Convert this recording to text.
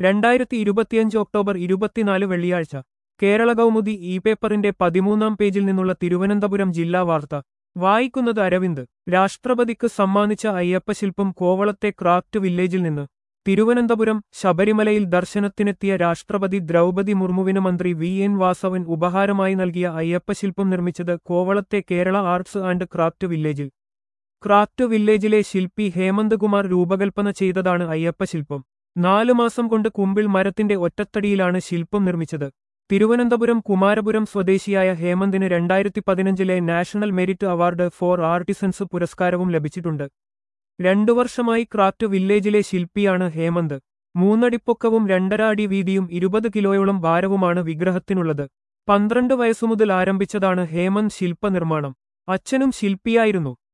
രണ്ടായിരത്തി ഇരുപത്തിയഞ്ച് ഒക്ടോബർ ഇരുപത്തിനാല് വെള്ളിയാഴ്ച കേരള കൗമുദി ഇ പേപ്പറിന്റെ പതിമൂന്നാം പേജിൽ നിന്നുള്ള തിരുവനന്തപുരം ജില്ലാ വാർത്ത വായിക്കുന്നത് അരവിന്ദ് രാഷ്ട്രപതിക്ക് സമ്മാനിച്ച അയ്യപ്പശില്പം കോവളത്തെ ക്രാഫ്റ്റ് വില്ലേജിൽ നിന്ന് തിരുവനന്തപുരം ശബരിമലയിൽ ദർശനത്തിനെത്തിയ രാഷ്ട്രപതി ദ്രൗപതി മുർമുവിന് മന്ത്രി വി എൻ വാസവൻ ഉപഹാരമായി നൽകിയ അയ്യപ്പശില്പം നിർമ്മിച്ചത് കോവളത്തെ കേരള ആർട്സ് ആൻഡ് ക്രാഫ്റ്റ് വില്ലേജിൽ ക്രാഫ്റ്റ് വില്ലേജിലെ ശില്പി ഹേമന്ത് കുമാർ രൂപകൽപ്പന ചെയ്തതാണ് അയ്യപ്പശില്പം നാലു മാസം കൊണ്ട് കുമ്പിൾ മരത്തിന്റെ ഒറ്റത്തടിയിലാണ് ശില്പം നിർമ്മിച്ചത് തിരുവനന്തപുരം കുമാരപുരം സ്വദേശിയായ ഹേമന്തിന് രണ്ടായിരത്തി പതിനഞ്ചിലെ national merit award for artisans പുരസ്കാരവും ലഭിച്ചിട്ടുണ്ട് രണ്ടു വർഷമായി ക്രാഫ്റ്റ് വില്ലേജിലെ ശില്പിയാണ് ഹേമന്ത് മൂന്നടിപ്പൊക്കവും രണ്ടര അടി വീതിയും ഇരുപത് കിലോയോളം ഭാരവുമാണ് വിഗ്രഹത്തിനുള്ളത് പന്ത്രണ്ട് വയസ്സുമുതൽ ആരംഭിച്ചതാണ് ഹേമന്ത് ശില്പനിർമ്മാണം അച്ഛനും ശില്പിയായിരുന്നു